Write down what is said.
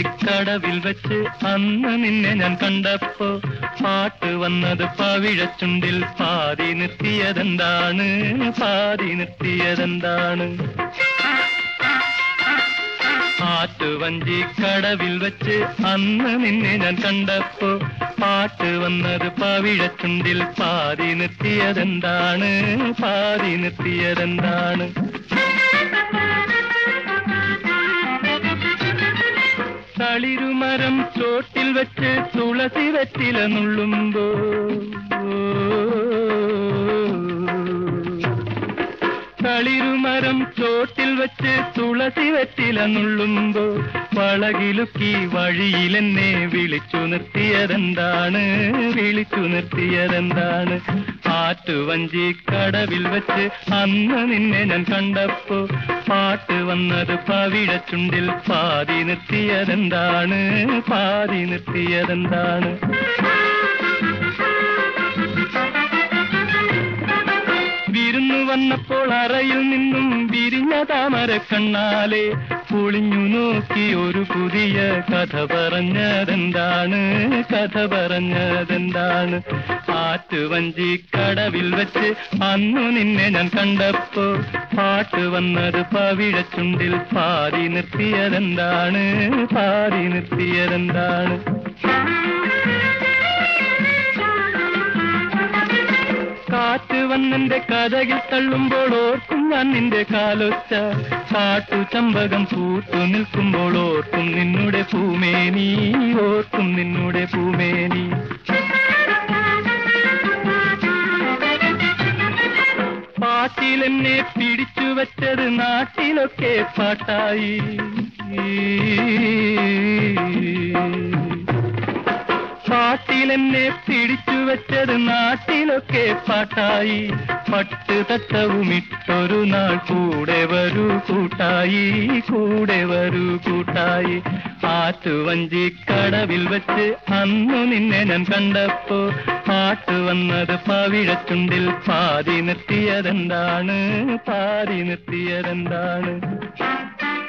കടവിൽ വെച്ച് അന്ന് നിന്നെ ഞാൻ കണ്ടപ്പോ പാട്ട് വന്നത് പവിഴച്ചുണ്ടിൽ പാതി നിർത്തിയതെന്താണ് പാതി നിർത്തിയതെന്താണ് ആറ്റുവഞ്ചി കടവിൽ വെച്ച് അന്ന് നിന്നെ ഞാൻ കണ്ടപ്പോ പാട്ട് വന്നത് പവിഴച്ചുണ്ടിൽ പാതി നിർത്തിയതെന്താണ് പാതി നിർത്തിയതെന്താണ് തളിരുമരം ചോട്ടിൽ വെച്ച് തുളസി വെറ്റില നുള്ളുമ്പോ തളിരുമരം ചോട്ടിൽ വെച്ച് തുളസി വെറ്റില നുള്ളുമ്പോ വളകിലുക്കി വഴിയിലെന്നെ വിളിച്ചു നിർത്തിയതെന്താണ് വിളിച്ചു നിർത്തിയതെന്താണ് ആറ്റുവഞ്ചി കടവിൽ വെച്ച് അന്ന് നിന്നെ ഞാൻ കണ്ടപ്പോ പാട്ട് വന്നത് പവിഴച്ചുണ്ടിൽ പാതി നിർത്തിയതെന്താണ് പാതി നിർത്തിയതെന്താണ് വിരുന്നു വന്നപ്പോൾ അറയിൽ നിന്നും വിരിഞ്ഞ താമര കണ്ണാലെ പൊളിഞ്ഞു നോക്കി ഒരു പുതിയ കഥ പറഞ്ഞതെന്താണ് കഥ പറഞ്ഞതെന്താണ് ആറ്റുവഞ്ചി കടവിൽ വെച്ച് അന്നു നിന്നെ ഞാൻ കണ്ടപ്പോ പാട്ട് വന്നത് പവിഴച്ചുണ്ടിൽ പാതി നിർത്തിയതെന്താണ് പാതി നിർത്തിയതെന്താണ് കാറ്റ് വന്നെന്റെ കഥകിൽ തള്ളുമ്പോൾ ഓർക്കും ഞാൻ നിന്റെ കാലൊച്ച കാട്ടു ചമ്പകം പൂത്തു നിൽക്കുമ്പോൾ ഓർക്കും നിന്നുടെ പൂമേനി ഓർക്കും നിന്നുടെ പൂമേനി പാട്ടിലെന്നെ പിടിച്ചു വച്ചത് നാട്ടിലൊക്കെ പാട്ടായി പാട്ടിലെന്നെ പിടിച്ചു വെച്ചത് നാട്ടിലൊക്കെ പാട്ടായി പട്ട് തട്ടവുമിട്ടൊരു നാൾ കൂടെ വരൂ കൂട്ടായി കൂടെ വരൂ കൂട്ടായി ആറ്റുവഞ്ചി കടവിൽ വെച്ച് അന്നു നിന്നെ ഞാൻ കണ്ടപ്പോ പാട്ട് വന്നത് പവിഴച്ചുണ്ടിൽ പാതി നിർത്തിയതെന്താണ് പാതി നിർത്തിയതെന്താണ്